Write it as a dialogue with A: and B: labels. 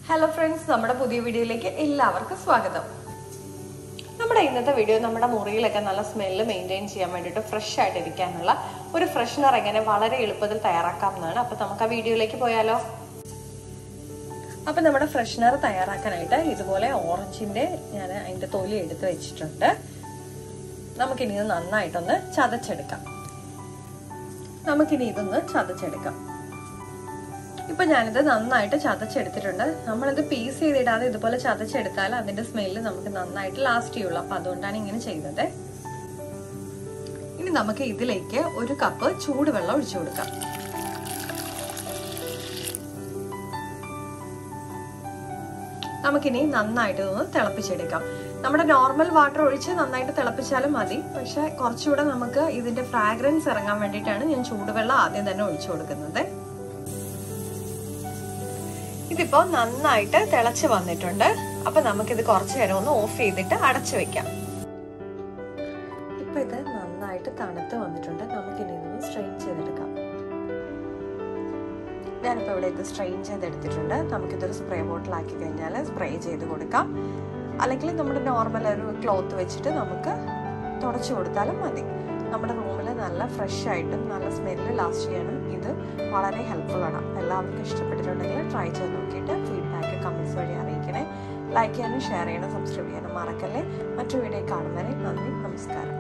A: hello friends നമ്മുടെ പുതിയ വീഡിയോയിലേക്ക് എല്ലാവർക്കും സ്വാഗതം നമ്മുടെ ഇന്നത്തെ വീഡിയോ നമ്മുടെ മുറിയിലൊക്കെ നല്ല സ്മെല്ല് മെയിൻറ്റെയിൻ ചെയ്യാൻ വേണ്ടിയിട്ട് ഫ്രഷ് ആയിട്ട് ഇരിക്കാനുള്ള ഒരു ഫ്രഷ്നർ എങ്ങനെ വളരെ എളുപ്പത്തിൽ തയ്യാറാക്കാം എന്നാണ് അപ്പൊ നമുക്ക് ആ വീഡിയോയിലേക്ക് പോയാലോ അപ്പൊ നമ്മുടെ ഫ്രഷ്നർ തയ്യാറാക്കാനായിട്ട് ഇതുപോലെ ഓറഞ്ചിന്റെ ഞാൻ അതിന്റെ തൊലി എടുത്ത് വെച്ചിട്ടുണ്ട് നമുക്കിനി ഇത് നന്നായിട്ടൊന്ന് ചതച്ചെടുക്കാം നമുക്കിനി ഇതൊന്ന് ചതച്ചെടുക്കാം ഇപ്പൊ ഞാനിത് നന്നായിട്ട് ചതച്ചെടുത്തിട്ടുണ്ട് നമ്മളിത് പീസ് ചെയ്തിടാതെ ഇതുപോലെ ചതച്ചെടുത്താൽ അതിന്റെ സ്മെല്ല് നമുക്ക് നന്നായിട്ട് ലാസ്റ്റ് ചെയ്യുള്ളൂ അപ്പൊ അതുകൊണ്ടാണ് ഇങ്ങനെ ചെയ്തത് ഇനി നമുക്ക് ഇതിലേക്ക് ഒരു കപ്പ് ചൂടുവെള്ളം ഒഴിച്ചു കൊടുക്കാം നമുക്കിനി നന്നായിട്ട് ഒന്ന് തിളപ്പിച്ചെടുക്കാം നമ്മുടെ നോർമൽ വാട്ടർ ഒഴിച്ച് നന്നായിട്ട് തിളപ്പിച്ചാലും മതി പക്ഷെ കുറച്ചുകൂടെ നമുക്ക് ഇതിന്റെ ഫ്രാഗ്രൻസ് ഇറങ്ങാൻ വേണ്ടിയിട്ടാണ് ഞാൻ ചൂടുവെള്ളം ആദ്യം തന്നെ ഒഴിച്ചു കൊടുക്കുന്നത് ഇതിപ്പോ നന്നായിട്ട് തിളച്ച് വന്നിട്ടുണ്ട് അപ്പൊ നമുക്കിത് കുറച്ചു നേരം ഒന്ന് ഓഫ് ചെയ്തിട്ട് അടച്ചു വെക്കാം ഇപ്പൊ ഇത് നന്നായിട്ട് തണുത്ത് വന്നിട്ടുണ്ട് നമുക്കിനി ഇതൊന്ന് സ്ട്രെയിൻ ചെയ്തെടുക്കാം ഞാനിപ്പോൾ ഇവിടെ ഇത് സ്ട്രെയിൻ ചെയ്തെടുത്തിട്ടുണ്ട് നമുക്കിതൊരു സ്പ്രേ ബോട്ടിലാക്കി കഴിഞ്ഞാൽ സ്പ്രേ ചെയ്ത് കൊടുക്കാം അല്ലെങ്കിൽ നമ്മുടെ നോർമൽ ഒരു ക്ലോത്ത് വെച്ചിട്ട് നമുക്ക് തുടച്ചു കൊടുത്താലും മതി നമ്മുടെ റൂമിൽ നല്ല ഫ്രഷ് ആയിട്ടും നല്ല സ്മെല്ല് ലാസ്റ്റ് ചെയ്യാനും ഇത് വളരെ ഹെൽപ്ഫുൾ ആണ് എല്ലാവർക്കും ഇഷ്ടപ്പെട്ടിട്ടുണ്ടെങ്കിൽ ട്രൈ ചെയ്ത് നോക്കിയിട്ട് ഫീഡ്ബാക്ക് കമൻസ് വഴി അറിയിക്കണേ ലൈക്ക് ചെയ്യാനും ഷെയർ ചെയ്യണം സബ്സ്ക്രൈബ് ചെയ്യാനും മറക്കല്ലേ മറ്റു വീഡിയോ കാണുന്നവരെ നന്ദി നമസ്കാരം